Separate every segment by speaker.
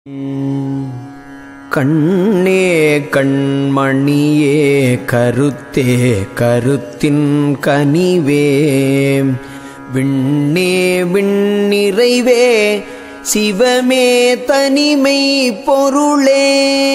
Speaker 1: கண்ணே கண்மணியே கருத்தே கருத்தின் கனிவே விண்ணே விண்ணிறைவே சிவமே தனிமை பொருளே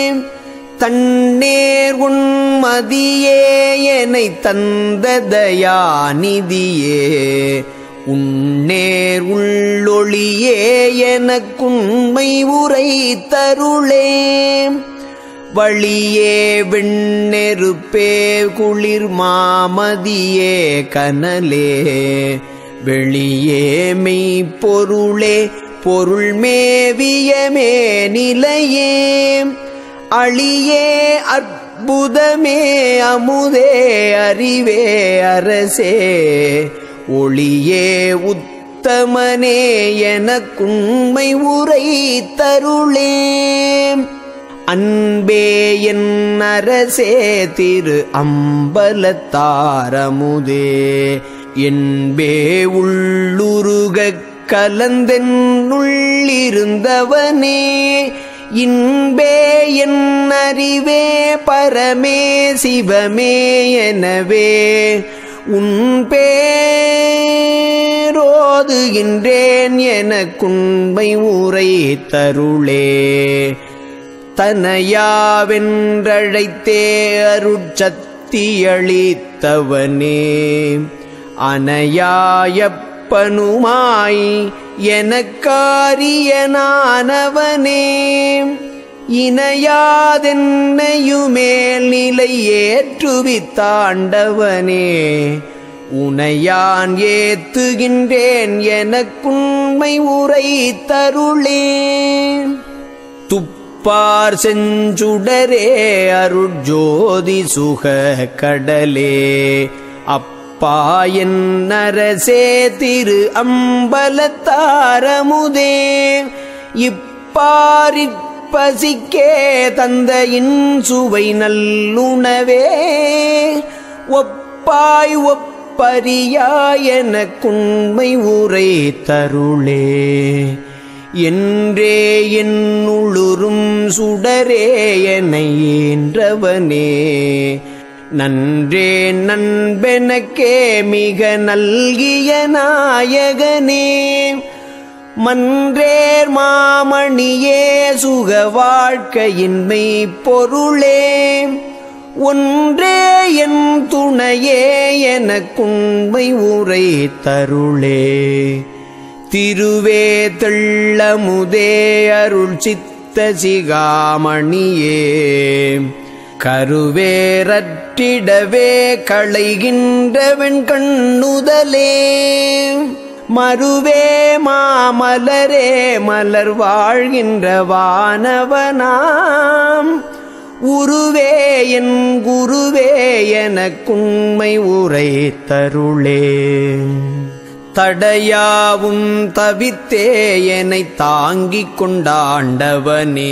Speaker 1: தன்னேர் உன்மதியே என்னை தந்ததயாநிதியே உன்னேர் உள்ளொளியே எனக்குண்மை உரை தருளே வழியே வெண்ணெருப்பே குளிர் மாமதியே கனலே வெளியே மெய்ப்பொருளே பொருள் மேவியமே நிலையே அழியே அற்புதமே அமுதே அறிவே அரசே ஒளியே உத்தமனே எனக்குண்மை உரை தருளே அன்பே என் அரசே திரு அம்பலத்தாரமுதே என்பே உள்ளுருகக் கலந்தென்னுள்ளிருந்தவனே இன்பே என் அறிவே பரமே சிவமே எனவே உன் பேரோதுகின்றேன் எனக்குண்மை உரை தருளே தனையாவென்றழைத்தே அருட்சத்தியளித்தவனே அனையாயப்பனுமாய் எனக்காரியனானவனே இணையாதென்னையுமேல் நிலை ஏற்றுவித்தாண்டவனே உனையான் ஏத்துகின்றேன் எனக்குண்மை உரை தருளே துப்பார் செஞ்சுடரே அருட்ஜோதி சுக கடலே அப்பா என் நரசே திரு அம்பலத்தாரமுதே இப்பாரிற்பசிக்கே தந்தையின் சுவை நல்லுணவே ஒப்பாய் ஒப்பரியாய் எனக்குண்மை உரை தருளே என்றே என்னுளுரும் சுடரே என ஏன்றவனே நன்றே நண்பெனக்கே மிக நல்கிய நாயகனே மன்றேர் மாமணியே சுக வாழ்க்கையின்மை பொருளே ஒன்றே என் துணையே எனக்குண்மை உரை தருளே திருவே தெள்ளமுதே அருள் சித்த சிகாமணியே கருவேரற்றிடவே களைகின்றவன் கண்ணுதலே மறுவே மாமலரே மலர் வாழ்கின்ற வானவனாம் உருவே என் குருவே எனக்குண்மை உரை தருளே தடையாவும் தவித்தே என்னை தாங்கிக் கொண்டாண்டவனே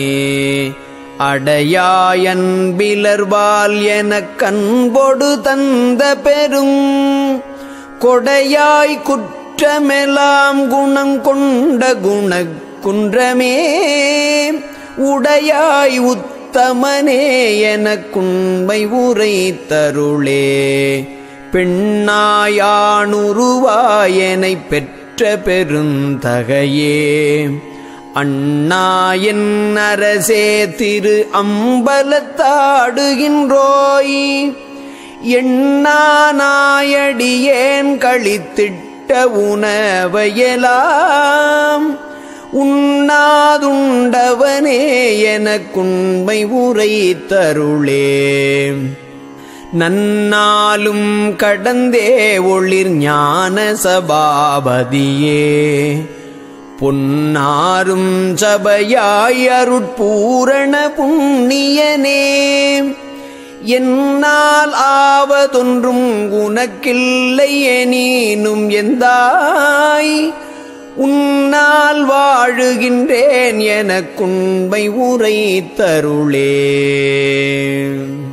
Speaker 1: அடையாயன்பிலர்வால் எனக் கண்பொடு தந்த பெரும் கொடையாய் குற்றமெல்லாம் குணம் கொண்ட குணக் குன்றமே உடையாய் உத்தமனே எனக்குண்மை உரை தருளே பெண்ணாயானுருவாயனை பெற்ற பெருந்தகையே அண்ணா என் அரசே திரு அம்பலத்தாடுகின்றோய் எண்ணானாயடியேன் கழித்திட்ட உணவையலாம் உண்ணாதுண்டவனே எனக்குண்மை உரை தருளே நன்னாலும் கடந்தே ஒளிர் ஞான சபாபதியே பொன்னாரும் சபையாய் அருட்பூரண புண்ணியனே என்னால் ஆவதொன்றும் உனக்கில்லை எனினும் எந்தாய் உன்னால் வாழுகின்றேன் எனக்குண்மை உரை தருளே